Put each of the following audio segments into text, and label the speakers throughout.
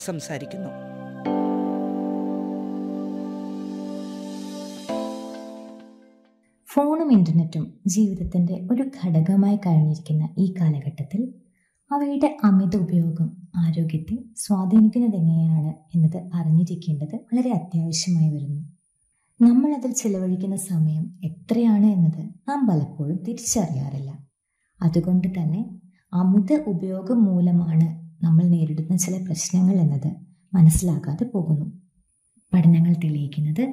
Speaker 1: സംസാരിക്കുന്നു
Speaker 2: ഫോണും ഇൻ്റർനെറ്റും ജീവിതത്തിൻ്റെ ഒരു ഘടകമായി കഴിഞ്ഞിരിക്കുന്ന ഈ കാലഘട്ടത്തിൽ അവയുടെ അമിത ഉപയോഗം ആരോഗ്യത്തെ സ്വാധീനിക്കുന്നത് എങ്ങനെയാണ് എന്നത് അറിഞ്ഞിരിക്കേണ്ടത് വളരെ അത്യാവശ്യമായി വരുന്നു നമ്മൾ അതിൽ ചിലവഴിക്കുന്ന സമയം എത്രയാണ് എന്നത് നാം പലപ്പോഴും തിരിച്ചറിയാറില്ല അതുകൊണ്ട് തന്നെ അമിത ഉപയോഗം മൂലമാണ് നമ്മൾ നേരിടുന്ന ചില പ്രശ്നങ്ങൾ എന്നത് മനസ്സിലാക്കാതെ പോകുന്നു പഠനങ്ങൾ തെളിയിക്കുന്നത്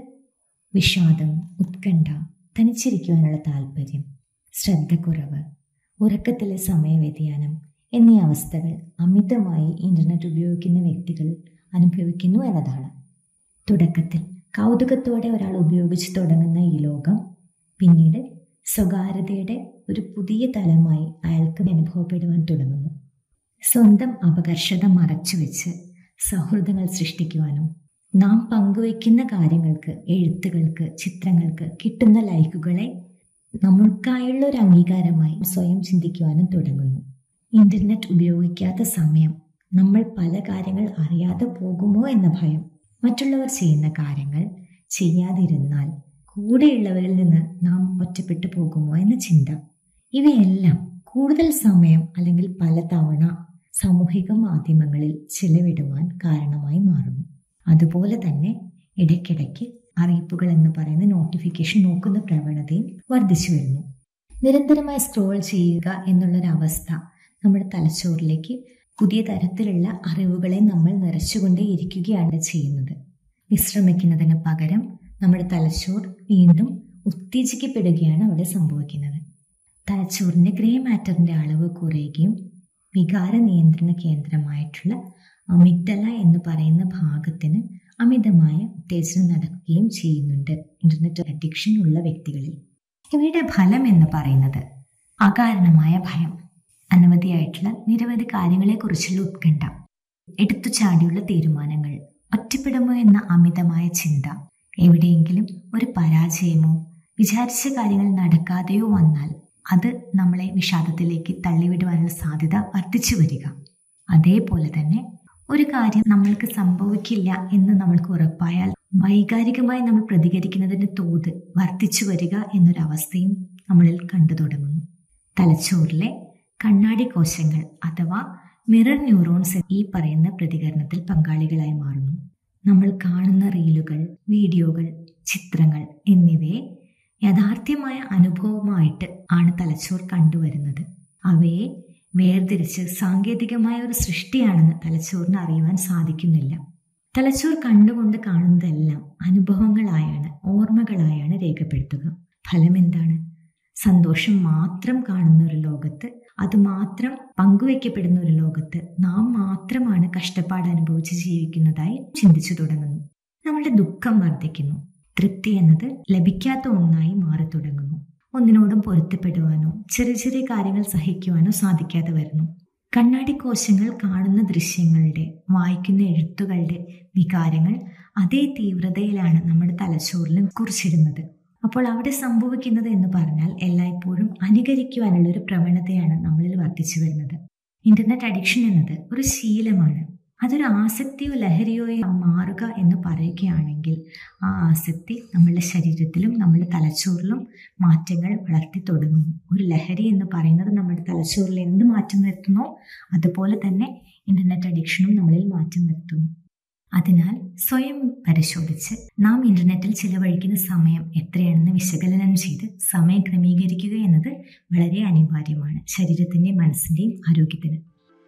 Speaker 2: വിഷാദം ഉത്കണ്ഠ തനിച്ചിരിക്കുവാനുള്ള താല്പര്യം ശ്രദ്ധക്കുറവ് ഉറക്കത്തിലെ സമയവ്യതിയാനം എന്നീ അവസ്ഥകൾ അമിതമായി ഇൻ്റർനെറ്റ് ഉപയോഗിക്കുന്ന വ്യക്തികൾ അനുഭവിക്കുന്നു എന്നതാണ് തുടക്കത്തിൽ കൗതുകത്തോടെ ഒരാൾ ഉപയോഗിച്ചു തുടങ്ങുന്ന ഈ ലോകം പിന്നീട് സ്വകാര്യതയുടെ ഒരു പുതിയ തലമായി അയാൾക്ക് അനുഭവപ്പെടുവാൻ തുടങ്ങുന്നു സ്വന്തം അപകർഷത മറച്ചുവെച്ച് സൗഹൃദങ്ങൾ സൃഷ്ടിക്കുവാനും നാം പങ്കുവയ്ക്കുന്ന കാര്യങ്ങൾക്ക് എഴുത്തുകൾക്ക് ചിത്രങ്ങൾക്ക് കിട്ടുന്ന ലൈക്കുകളെ നമ്മൾക്കായുള്ള ഒരു അംഗീകാരമായി സ്വയം ചിന്തിക്കുവാനും തുടങ്ങുന്നു ഇന്റർനെറ്റ് ഉപയോഗിക്കാത്ത സമയം നമ്മൾ പല കാര്യങ്ങൾ അറിയാതെ പോകുമോ എന്ന ഭയം മറ്റുള്ളവർ ചെയ്യുന്ന കാര്യങ്ങൾ ചെയ്യാതിരുന്നാൽ കൂടെയുള്ളവരിൽ നിന്ന് നാം ഒറ്റപ്പെട്ടു പോകുമോ എന്ന ചിന്ത ഇവയെല്ലാം കൂടുതൽ സമയം അല്ലെങ്കിൽ പലതവണ സാമൂഹിക മാധ്യമങ്ങളിൽ ചിലവിടുവാൻ കാരണമായി മാറുന്നു അതുപോലെ തന്നെ ഇടയ്ക്കിടയ്ക്ക് അറിയിപ്പുകൾ എന്ന് പറയുന്ന നോട്ടിഫിക്കേഷൻ നോക്കുന്ന പ്രവണതയും വർദ്ധിച്ചു വരുന്നു നിരന്തരമായി സ്ക്രോൾ ചെയ്യുക എന്നുള്ളൊരവസ്ഥ നമ്മുടെ തലച്ചോറിലേക്ക് പുതിയ തരത്തിലുള്ള അറിവുകളെ നമ്മൾ നിറച്ചുകൊണ്ടേ ഇരിക്കുകയാണ് ചെയ്യുന്നത് വിശ്രമിക്കുന്നതിന് പകരം നമ്മുടെ തലച്ചോർ വീണ്ടും ഉത്തേജിക്കപ്പെടുകയാണ് അവിടെ സംഭവിക്കുന്നത് തലച്ചോറിന്റെ ഗ്രേ മാറ്ററിന്റെ അളവ് കുറയുകയും വികാര നിയന്ത്രണ കേന്ദ്രമായിട്ടുള്ള അമിഗ്ഡല എന്ന് പറയുന്ന ഭാഗത്തിന് അമിതമായ ഉത്തേജനം നടക്കുകയും ചെയ്യുന്നുണ്ട് ഇന്റർനെറ്റ് അഡിക്ഷൻ ഉള്ള വ്യക്തികളിൽ ഇവയുടെ ഫലം എന്ന് പറയുന്നത് അകാരണമായ ഭയം അനവധിയായിട്ടുള്ള നിരവധി കാര്യങ്ങളെക്കുറിച്ചുള്ള ഉത്കണ്ഠ എടുത്തു ചാടിയുള്ള തീരുമാനങ്ങൾ ഒറ്റപ്പെടുമോ എന്ന അമിതമായ ചിന്ത എവിടെയെങ്കിലും ഒരു പരാജയമോ വിചാരിച്ച കാര്യങ്ങൾ നടക്കാതെയോ വന്നാൽ അത് നമ്മളെ വിഷാദത്തിലേക്ക് തള്ളിവിടുവാനുള്ള സാധ്യത വർദ്ധിച്ചു വരിക അതേപോലെ തന്നെ ഒരു കാര്യം നമ്മൾക്ക് സംഭവിക്കില്ല എന്ന് നമ്മൾക്ക് ഉറപ്പായാൽ വൈകാരികമായി നമ്മൾ പ്രതികരിക്കുന്നതിന്റെ തോത് വർദ്ധിച്ചു വരിക എന്നൊരവസ്ഥയും നമ്മളിൽ കണ്ടു തുടങ്ങുന്നു തലച്ചോറിലെ കണ്ണാടി കോശങ്ങൾ അഥവാ മിറർ ന്യൂറോൺസ് ഈ പറയുന്ന പ്രതികരണത്തിൽ പങ്കാളികളായി മാറുന്നു നമ്മൾ കാണുന്ന റീലുകൾ വീഡിയോകൾ ചിത്രങ്ങൾ എന്നിവയെ യഥാർത്ഥമായ അനുഭവമായിട്ട് ആണ് തലച്ചോർ കണ്ടുവരുന്നത് അവയെ വേർതിരിച്ച് സാങ്കേതികമായ ഒരു സൃഷ്ടിയാണെന്ന് തലച്ചോറിന് അറിയുവാൻ സാധിക്കുന്നില്ല തലച്ചോർ കണ്ടുകൊണ്ട് കാണുന്നതെല്ലാം അനുഭവങ്ങളായാണ് ഓർമ്മകളായാണ് രേഖപ്പെടുത്തുക ഫലം എന്താണ് സന്തോഷം മാത്രം കാണുന്ന ഒരു ലോകത്ത് അത് മാത്രം പങ്കുവയ്ക്കപ്പെടുന്ന ഒരു ലോകത്ത് നാം മാത്രമാണ് കഷ്ടപ്പാട് അനുഭവിച്ച് ജീവിക്കുന്നതായി ചിന്തിച്ചു തുടങ്ങുന്നു നമ്മളുടെ ദുഃഖം വർദ്ധിക്കുന്നു തൃപ്തി എന്നത് ലഭിക്കാത്ത ഒന്നായി മാറി തുടങ്ങുന്നു ഒന്നിനോടും പൊരുത്തപ്പെടുവാനോ ചെറിയ ചെറിയ കാര്യങ്ങൾ സഹിക്കുവാനോ സാധിക്കാതെ വരുന്നു കണ്ണാടി കോശങ്ങൾ കാണുന്ന ദൃശ്യങ്ങളുടെ വായിക്കുന്ന എഴുത്തുകളുടെ വികാരങ്ങൾ അതേ തീവ്രതയിലാണ് നമ്മുടെ തലച്ചോറിലും കുറിച്ചിടുന്നത് അപ്പോൾ അവിടെ സംഭവിക്കുന്നത് എന്ന് പറഞ്ഞാൽ എല്ലായ്പ്പോഴും അനുകരിക്കുവാനുള്ള ഒരു പ്രവണതയാണ് നമ്മളിൽ വർദ്ധിച്ചു വരുന്നത് ഇന്റർനെറ്റ് അഡിക്ഷൻ എന്നത് ഒരു ശീലമാണ് അതൊരു ആസക്തിയോ ലഹരിയോ മാറുക എന്ന് പറയുകയാണെങ്കിൽ ആ ആസക്തി നമ്മളുടെ ശരീരത്തിലും നമ്മുടെ തലച്ചോറിലും മാറ്റങ്ങൾ വളർത്തി തുടങ്ങുന്നു ഒരു ലഹരി എന്ന് പറയുന്നത് നമ്മുടെ തലച്ചോറിൽ എന്ത് മാറ്റം വരുത്തുന്നോ അതുപോലെ തന്നെ ഇന്റർനെറ്റ് അഡിക്ഷനും നമ്മളിൽ മാറ്റം വരുത്തുന്നു അതിനാൽ സ്വയം പരിശോധിച്ച് നാം ഇന്റർനെറ്റിൽ ചിലവഴിക്കുന്ന സമയം എത്രയാണെന്ന് വിശകലനം ചെയ്ത് സമയം ക്രമീകരിക്കുക എന്നത് വളരെ അനിവാര്യമാണ് ശരീരത്തിൻ്റെയും മനസ്സിൻ്റെയും ആരോഗ്യത്തിന്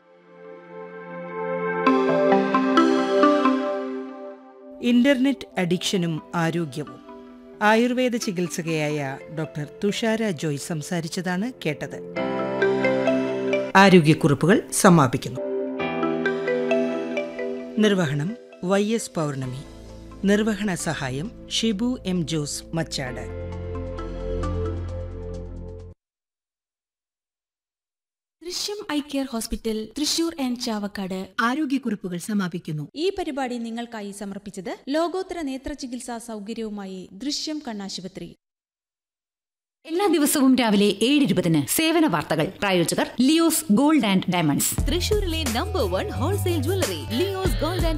Speaker 1: ഇന്റർനെറ്റ് അഡിക്ഷനും ആരോഗ്യവും ആയുർവേദ ചികിത്സകയായ ഡോക്ടർ തുഷാര ജോയ് സംസാരിച്ചതാണ് കേട്ടത് ആരോഗ്യക്കുറിപ്പുകൾ സമാപിക്കുന്നു നിർവഹണം വൈ എസ് പൗർണമി നിർവഹണ സഹായം Shibu M Jose Machad
Speaker 3: Drishyam eye care hospital Thrissur and Chavakkad
Speaker 4: ആരോഗ്യക്കുറിപ്പുകൾ സമാപിക്കുന്നു
Speaker 3: ഈ പരിപാടി നിങ്ങൾക്കായി സമർപ്പിച്ചത് ലോകോത്തര നേത്ര ചികിത്സാ സൗകര്യവുമായി ദൃശ്യം കണ്ണാശുപത്രി
Speaker 5: എല്ലാ ദിവസവും രാവിലെ ഏഴ് ഇരുപതിന് സേവന വാർത്തകൾ പ്രായോജകർ ലിയോസ് ഗോൾഡ് ആൻഡ് ഡയമണ്ട്സ്
Speaker 3: തൃശൂരിലെ number one wholesale jewellery Leo's gold and